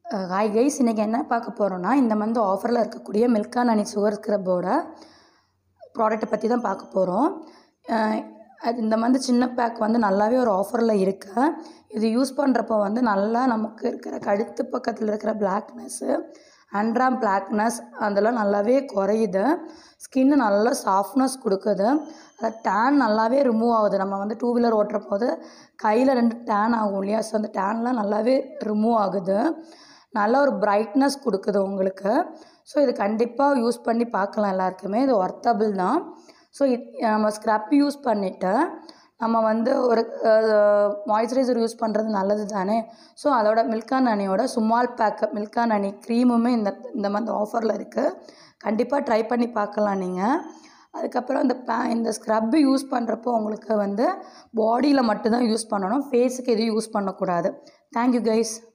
hi guys இன்றைக்கி என்ன பார்க்க போகிறோன்னா இந்த மந்த் ஆஃபரில் இருக்கக்கூடிய மில்கா நனி சுகர் ஸ்க்ரப்போட ப்ராடக்ட்டை பற்றி தான் பார்க்க போகிறோம் அது இந்த மந்த் சின்ன பேக் வந்து நல்லாவே ஒரு ஆஃபரில் இருக்கு இது யூஸ் பண்ணுறப்போ வந்து நல்லா நமக்கு இருக்கிற கழுத்து பக்கத்தில் இருக்கிற பிளாக்னஸ்ஸு அண்ட்ராம் பிளாக்னஸ் அதெல்லாம் நல்லாவே குறையுது ஸ்கின்னு நல்லா சாஃப்ட்னஸ் கொடுக்குது அது டேன் நல்லாவே ரிமூவ் ஆகுது நம்ம வந்து டூ வீலர் ஓட்டுற போது கையில் ரெண்டு டேன் ஆகும் இல்லையா ஸோ அந்த டேன்லாம் நல்லாவே ரிமூவ் ஆகுது நல்ல ஒரு பிரைட்னஸ் கொடுக்குது உங்களுக்கு ஸோ இது கண்டிப்பாக யூஸ் பண்ணி பார்க்கலாம் எல்லாருக்குமே இது ஒர்த்தபிள் தான் ஸோ நம்ம ஸ்க்ரப் யூஸ் பண்ணிவிட்டு நம்ம வந்து ஒரு மாய்ஸ்சரைசர் யூஸ் பண்ணுறது நல்லது தானே ஸோ அதோட மில்கா நனியோட சுமால் பேக்கு மில்கா நனி க்ரீமுமே இந்த இந்த மந்த் ஆஃபரில் இருக்குது கண்டிப்பாக ட்ரை பண்ணி பார்க்கலாம் நீங்கள் அதுக்கப்புறம் இந்த பே இந்த ஸ்க்ரப்பு யூஸ் பண்ணுறப்போ உங்களுக்கு வந்து பாடியில் மட்டும்தான் யூஸ் பண்ணணும் ஃபேஸுக்கு எதுவும் யூஸ் பண்ணக்கூடாது தேங்க்யூ கைஸ்